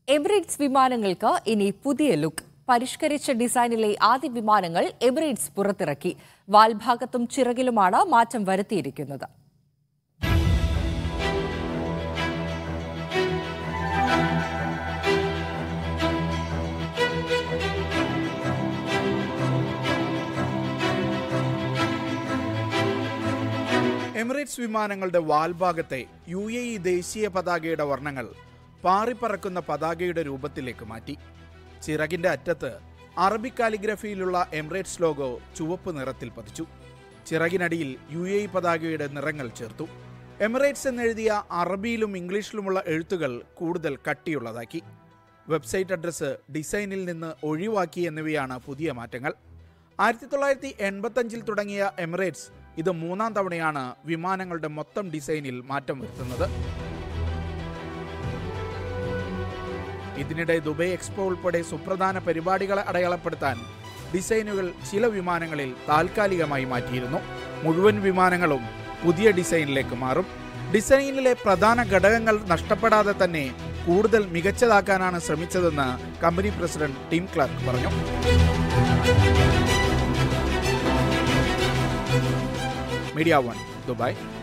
Emirates വിമാനങ്ങൾക്ക് ഇനി പുതിയ ലുക്ക് പരിഷ്കരിച്ച ഡിസൈനിലെ ആദ്യ വിമാനങ്ങൾ എമിറേറ്റ്സ് പുറത്തിറക്കി വാൽഭാഗത്തും ചിറകിലുമാണ് മാറ്റം വരുത്തിയിരിക്കുന്നത് എമിറേറ്റ്സ് വിമാനങ്ങളുടെ വാൽഭാഗത്തെ യു എ ഇ ദേശീയ പതാകയുടെ വർണ്ണങ്ങൾ പാറിപ്പറക്കുന്ന പതാകയുടെ രൂപത്തിലേക്ക് മാറ്റി ചിറകിന്റെ അറ്റത്ത് അറബിക് കാലിഗ്രഫിയിലുള്ള എമിറേറ്റ്സ് ലോഗോ ചുവപ്പ് നിറത്തിൽ പതിച്ചു ചിറകിനടിയിൽ യു എ ഇ പതാകയുടെ നിറങ്ങൾ ചേർത്തു എമിറേറ്റ്സ് എന്നെഴുതിയ അറബിയിലും ഇംഗ്ലീഷിലുമുള്ള എഴുത്തുകൾ കൂടുതൽ കട്ടിയുള്ളതാക്കി വെബ്സൈറ്റ് അഡ്രസ്സ് ഡിസൈനിൽ നിന്ന് ഒഴിവാക്കി എന്നിവയാണ് പുതിയ മാറ്റങ്ങൾ ആയിരത്തി തൊള്ളായിരത്തി എൺപത്തഞ്ചിൽ തുടങ്ങിയ എമിറേറ്റ്സ് ഇത് മൂന്നാം തവണയാണ് വിമാനങ്ങളുടെ മൊത്തം ഡിസൈനിൽ മാറ്റം വരുത്തുന്നത് ഇതിനിടെ ദുബൈ എക്സ്പോ ഉൾപ്പെടെ സുപ്രധാന പരിപാടികളെ അടയാളപ്പെടുത്താൻ ഡിസൈനുകൾ ചില വിമാനങ്ങളിൽ താൽക്കാലികമായി മാറ്റിയിരുന്നു മുഴുവൻ വിമാനങ്ങളും പുതിയ ഡിസൈനിലേക്ക് മാറും ഡിസൈനിലെ പ്രധാന ഘടകങ്ങൾ നഷ്ടപ്പെടാതെ തന്നെ കൂടുതൽ മികച്ചതാക്കാനാണ് ശ്രമിച്ചതെന്ന് കമ്പനി പ്രസിഡന്റ് ടിം ക്ലർക്ക് പറഞ്ഞു മീഡിയ വൺ ദുബായ്